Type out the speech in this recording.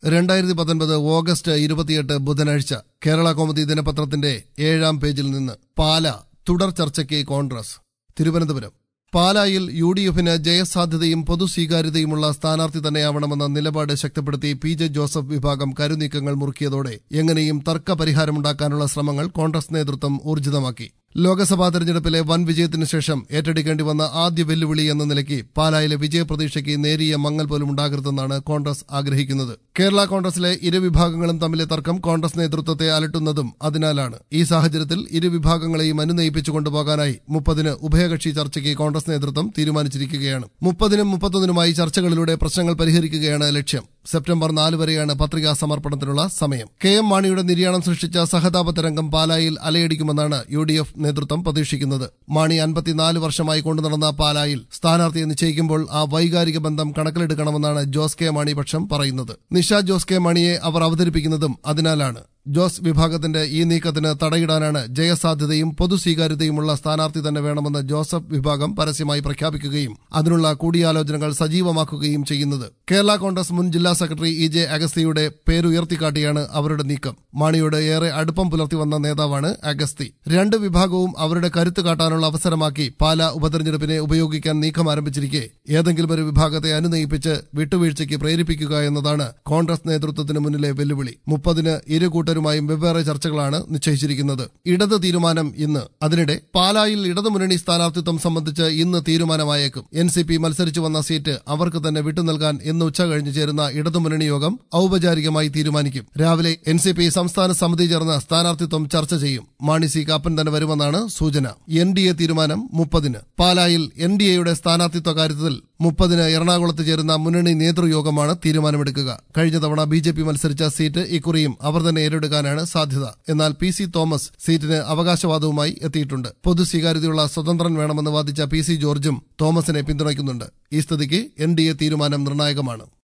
രണ്ടായിരത്തി പത്തൊൻപത് ഓഗസ്റ്റ് ഇരുപത്തിയെട്ട് ബുധനാഴ്ച കേരള കൗമുദി ദിനപത്രത്തിന്റെ ഏഴാം പേജിൽ നിന്ന് പാല തുടർ ചർച്ചയ്ക്ക് കോൺഗ്രസ് തിരുവനന്തപുരം പാലായിൽ യു ഡി എഫിന് ജയസാധ്യതയും പൊതുസ്വീകാര്യതയുമുള്ള സ്ഥാനാർത്ഥി തന്നെയാവണമെന്ന നിലപാട് ശക്തിപ്പെടുത്തി പി ജെ ജോസഫ് വിഭാഗം കരുനീക്കങ്ങൾ മുറുക്കിയതോടെ എങ്ങനെയും തർക്ക പരിഹാരമുണ്ടാക്കാനുള്ള ശ്രമങ്ങൾ കോൺഗ്രസ് നേതൃത്വം ഊർജിതമാക്കി ലോക്സഭാ തെരഞ്ഞെടുപ്പിലെ വൻ വിജയത്തിനു ശേഷം ഏറ്റെടുക്കേണ്ടി വന്ന ആദ്യ വെല്ലുവിളി എന്ന നിലയ്ക്ക് പാലായിലെ വിജയപ്രതീക്ഷയ്ക്ക് നേരിയ മങ്ങൽ പോലും ഉണ്ടാകരുതെന്നാണ് കോൺഗ്രസ് ആഗ്രഹിക്കുന്നത് കേരള കോൺഗ്രസിലെ ഇരു വിഭാഗങ്ങളും തമ്മിലെ തർക്കം കോൺഗ്രസ് നേതൃത്വത്തെ അലട്ടുന്നതും അതിനാലാണ് ഈ സാഹചര്യത്തിൽ ഇരു വിഭാഗങ്ങളെയും അനുനയിപ്പിച്ചു കൊണ്ടുപോകാനായി മുപ്പതിന് ഉഭയകക്ഷി ചർച്ചയ്ക്ക് കോൺഗ്രസ് നേതൃത്വം തീരുമാനിച്ചിരിക്കുകയാണ് മുപ്പതിനും മുപ്പത്തൊന്നിനുമായി ചർച്ചകളിലൂടെ പ്രശ്നങ്ങൾ പരിഹരിക്കുകയാണ് ലക്ഷ്യം സെപ്റ്റംബർ നാല് വരെയാണ് പത്രികാ സമർപ്പണത്തിനുള്ള സമയം കെ എം മാണിയുടെ നിര്യാണം സൃഷ്ടിച്ച സഹതാപ തരംഗം പാലായിൽ അലയടിക്കുമെന്നാണ് യു ഡി എഫ് നേതൃത്വം പ്രതീക്ഷിക്കുന്നത് മാണി അൻപത്തിനാല് വർഷമായി കൊണ്ടുനടന്ന പാലായിൽ സ്ഥാനാർത്ഥിയെ നിശ്ചയിക്കുമ്പോൾ ആ വൈകാരിക ബന്ധം കണക്കിലെടുക്കണമെന്നാണ് ജോസ് കെ മാണി പക്ഷം പറയുന്നത് നിഷ ജോസ് കെ മാണിയെ അവർ അവതരിപ്പിക്കുന്നതും അതിനാലാണ് ജോസ് വിഭാഗത്തിന്റെ ഈ നീക്കത്തിന് തടയിടാനാണ് ജയസാധ്യതയും പൊതുസ്വീകാര്യതയുമുള്ള സ്ഥാനാർത്ഥി തന്നെ വേണമെന്ന് ജോസഫ് വിഭാഗം പരസ്യമായി പ്രഖ്യാപിക്കുകയും അതിനുള്ള കൂടിയാലോചനകൾ സജീവമാക്കുകയും ചെയ്യുന്നത് കേരള കോൺഗ്രസ് മുൻ ജില്ലാ സെക്രട്ടറി ഇ ജെ അഗസ്തിയുടെ പേരുയർത്തിക്കാട്ടിയാണ് അവരുടെ നീക്കം മാണിയോട് ഏറെ അടുപ്പം പുലർത്തി വന്ന നേതാവാണ് അഗസ്തി രണ്ട് വിഭാഗവും അവരുടെ കരുത്ത് കാട്ടാനുള്ള അവസരമാക്കി പാല ഉപതെരഞ്ഞെടുപ്പിനെ ഉപയോഗിക്കാൻ നീക്കം ആരംഭിച്ചിരിക്കെ ഏതെങ്കിലും ഒരു വിഭാഗത്തെ അനുനയിപ്പിച്ച് വിട്ടുവീഴ്ചയ്ക്ക് പ്രേരിപ്പിക്കുക എന്നതാണ് കോൺഗ്രസ് നേതൃത്വത്തിന് മുന്നിലെ വെല്ലുവിളി മുപ്പതിന് ഇരു കൂട്ടരുമായും വെവ്വേറെ ചർച്ചകളാണ് നിശ്ചയിച്ചിരിക്കുന്നത് ഇടത് തീരുമാനം ഇന്ന് അതിനിടെ പാലായിൽ ഇടതുമുന്നണി സ്ഥാനാർത്ഥിത്വം സംബന്ധിച്ച് ഇന്ന് തീരുമാനമായേക്കും എൻ സി പി മത്സരിച്ചു വന്ന സീറ്റ് അവർക്ക് തന്നെ വിട്ടുനൽകാൻ ഇന്ന് ഉച്ച കഴിഞ്ഞ് ചേരുന്ന ഇടതുമുന്നണി യോഗം ഔപചാരികമായി തീരുമാനിക്കും രാവിലെ എൻ സി പി സംസ്ഥാന സമിതി ചേർന്ന് സ്ഥാനാർത്ഥിത്വം ചർച്ച ചെയ്യും മാണി സി കാപ്പൻ തന്നെ വരുമെന്നാണ് സൂചന എൻ ഡി എ തീരുമാനം മുപ്പതിന് പാലായിൽ എൻ ഡി എയുടെ സ്ഥാനാർത്ഥിത്വ കാര്യത്തിൽ മുപ്പതിന് എറണാകുളത്ത് ചേരുന്ന മുന്നണി നേതൃയോഗമാണ് തീരുമാനമെടുക്കുക കഴിഞ്ഞ തവണ ബി ജെ പി മത്സരിച്ച സീറ്റ് ഇക്കുറിയും അവർ തന്നെ ഏറ്റെടുക്കാനാണ് സാധ്യത എന്നാൽ പി സി തോമസ് സീറ്റിന് അവകാശവാദവുമായി എത്തിയിട്ടുണ്ട് പൊതു സ്വീകാര്യതയുള്ള സ്വതന്ത്രൻ വേണമെന്ന് വാദിച്ച പി സി ജോർജും തോമസിനെ പിന്തുണയ്ക്കുന്നുണ്ട് ഈ സ്ഥിതിക്ക് എൻ ഡി എ തീരുമാനം നിർണായകമാണ്